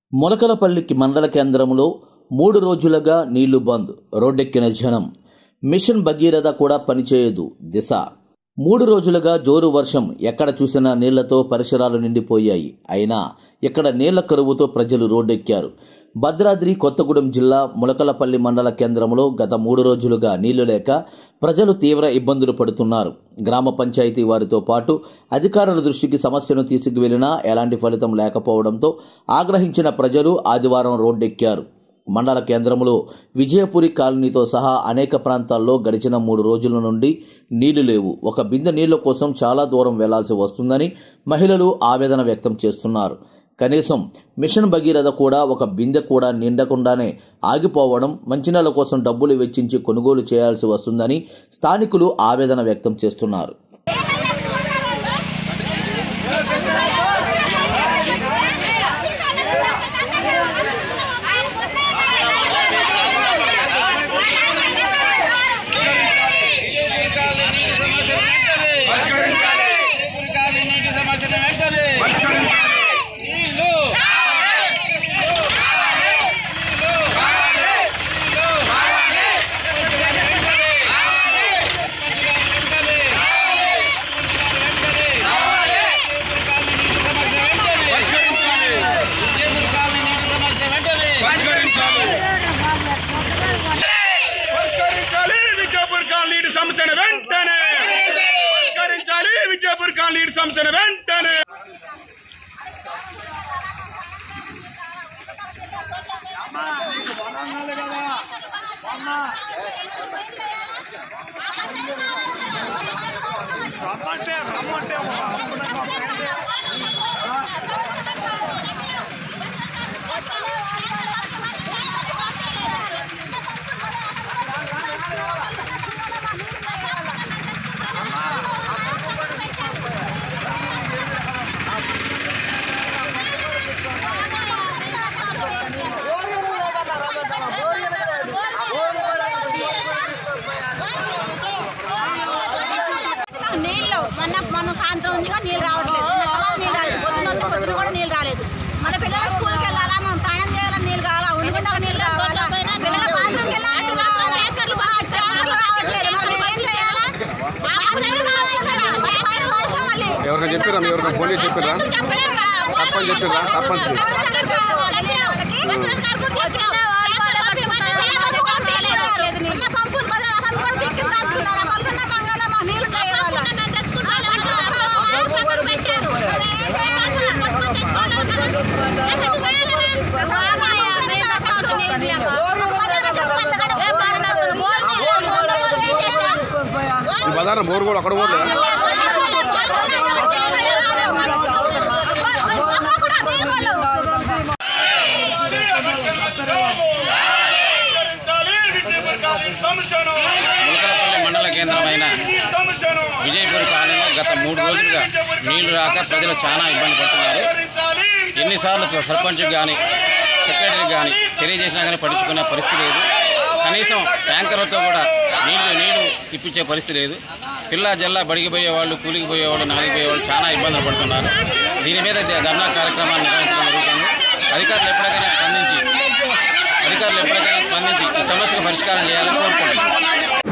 మొలకలపల్లికి మండల కేంద్రంలో మూడు రోజులుగా నీళ్లు బంద్ రోడ్డెక్కిన జనం మిషన్ భగీరథ కూడా పనిచేయదు దిశ మూడు రోజులుగా జోరు వర్షం ఎక్కడ చూసినా నీళ్లతో పరిసరాలు నిండిపోయాయి అయినా ఇక్కడ నీళ్ల కరువుతో ప్రజలు రోడ్డెక్కారు భద్రాద్రి కొత్తగూడెం జిల్లా ములకలపల్లి మండల కేంద్రంలో గత మూడు రోజులుగా నీళ్లు లేక ప్రజలు తీవ్ర ఇబ్బందులు పడుతున్నారు గ్రామ పంచాయతీ వారితో పాటు అధికారుల దృష్టికి సమస్యను తీసుకువెళ్లినా ఎలాంటి ఫలితం లేకపోవడంతో ఆగ్రహించిన ప్రజలు ఆదివారం రోడ్డెక్కారు మండల కేంద్రంలో విజయపురి కాలనీతో సహా అనేక ప్రాంతాల్లో గడిచిన మూడు రోజుల నుండి నీళ్లు లేవు ఒక బిందె నీళ్ల కోసం చాలా దూరం వెళ్లాల్సి వస్తుందని మహిళలు ఆవేదన వ్యక్తం చేస్తున్నారు కనీసం మిషన్ భగీరథ కూడా ఒక బిందె కూడా నిండకుండానే ఆగిపోవడం మంచినీళ్ల కోసం డబ్బులు వెచ్చించి కొనుగోలు చేయాల్సి వస్తుందని స్థానికులు ఆవేదన వ్యక్తం చేస్తున్నారు పరిష్కరించాలి విద్యాపూర్ కాలనీ సమస్యను వెంటనే పరిష్కరించాలి విద్యాపూర్ కాలనీ సమస్యను వెంటనే రమ్మంటే రమ్మంటే నీళ్ళు మొన్న మొన్న సాయంత్రం ఉంది కూడా నీళ్ళు రావట్లేదు నిన్న తర్వాత నీళ్ళు రాలేదు పొద్దున వస్తే పొద్దున కూడా నీళ్ళు రాలేదు మన పిల్లలు స్కూల్కి వెళ్ళాలా మనం స్నానం చేయాలని నీళ్ళు కావాలా ఉండుకుంటా నీళ్ళు కావాలా పిల్లల బాత్రూమ్కి వెళ్ళాలి నీళ్ళు కావాలా ఆ, ట్యాంకర్లు రావట్లేదు మరి మేము ఏం చేయాలా మాకు నీళ్ళు కావాలి కదా మరి పైన వర్షం మళ్ళీ ఎవరికైనా చెప్పిర్రా? మీ ఎవరికైనా ఫోన్ చేసి చెప్పిర్రా? చెప్పలేదు కదా. సర్పంచ్ చెప్పిర్రా? సర్పంచ్ కి? ఉన్న పంపులు బజార్ ఆ పంపు కూడా పిక్కి దాచుకున్నారు. ఆ పంపున్న బంగాళా మాకు నీళ్ళు ఉంటాయి వాళ్ళ. ఈ బజార్ బోర్ కూడా అక్కడ పోతే పరిష్కరించాలి విద్యాపూర్ కాలనీ సమస్యను ములకలపల్లి మండల కేంద్రమైన ఈ సమస్యను విజయపూర్ కాలనీలో గత మూడు రోజులుగా నీళ్లు రాక ప్రజలు చాలా ఇబ్బంది పడుతున్నారు పరిష్కరించాలి ఎన్నిసార్లు సర్పంచ్ కానీ సెక్రటరీ కానీ తెలియజేసినా కానీ పట్టించుకునే పరిస్థితి లేదు కనీసం ట్యాంకర్లతో కూడా నీళ్లు నీళ్లు ఇప్పించే పరిస్థితి లేదు పిల్ల జల్లా బడికి పోయేవాళ్ళు కూలికి పోయేవాళ్ళు నాలికి పోయేవాళ్ళు చాలా ఇబ్బందులు పడుతున్నారు దీని మీద ద- ధర్నా కార్యక్రమాన్ని నిర్వహించడం జరుగుతుంది అధికారులు ఎప్పటికైనా స్పందించి అధికారులు ఎప్పటికైనా స్పందించి ఈ సమస్యకు పరిష్కారం చేయాలని కోరుకుంటున్నాను